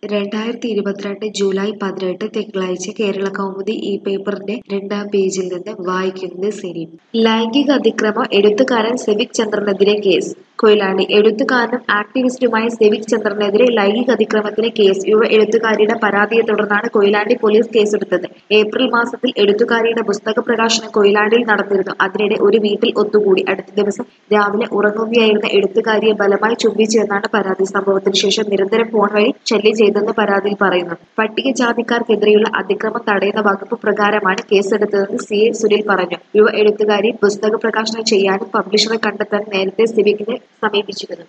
രണ്ടായിരത്തി ഇരുപത്തിരണ്ട് ജൂലൈ പതിനെട്ട് തിങ്കളാഴ്ച കേരള കൗമുദി ഈ പേപ്പറിന്റെ രണ്ടാം പേജിൽ നിന്ന് വായിക്കുന്നത് സെരീം ലൈംഗിക അതിക്രമം എഴുത്തുകാരൻ സെവിക് ചന്ദ്രനെതിരെ കേസ് കൊയിലാണ്ടി എഴുത്തുകാരനും ആക്ടിവിസ്റ്റുമായ സെവിക് ചന്ദ്രനെതിരെ ലൈംഗിക അതിക്രമത്തിന് കേസ് യുവ എഴുത്തുകാരിയുടെ പരാതിയെ തുടർന്നാണ് കൊയിലാണ്ടി പോലീസ് കേസെടുത്തത് ഏപ്രിൽ മാസത്തിൽ എഴുത്തുകാരിയുടെ പുസ്തക പ്രകാശനം കൊയിലാണ്ടിയിൽ നടന്നിരുന്നു അതിനിടെ ഒരു വീട്ടിൽ ഒത്തുകൂടി അടുത്ത ദിവസം രാവിലെ ഉറങ്ങുകയായിരുന്ന എഴുത്തുകാരിയെ ബലമായി ചുംബിച്ചു എന്നാണ് പരാതി സംഭവത്തിന് ശേഷം നിരന്തരം ഫോൺ വഴി ശല്യം ചെയ്തെന്ന് പരാതിയിൽ പറയുന്നു പട്ടികജാതിക്കാർക്കെതിരെയുള്ള അതിക്രമം തടയുന്ന വകുപ്പ് പ്രകാരമാണ് കേസെടുത്തതെന്ന് സി എ സുനിൽ പറഞ്ഞു യുവ എഴുത്തുകാരി പുസ്തക പ്രകാശനം ചെയ്യാനും പബ്ലിഷറെ കണ്ടെത്താനും നേരത്തെ സിവിക്കിനെ സമീപിച്ചിരുന്നു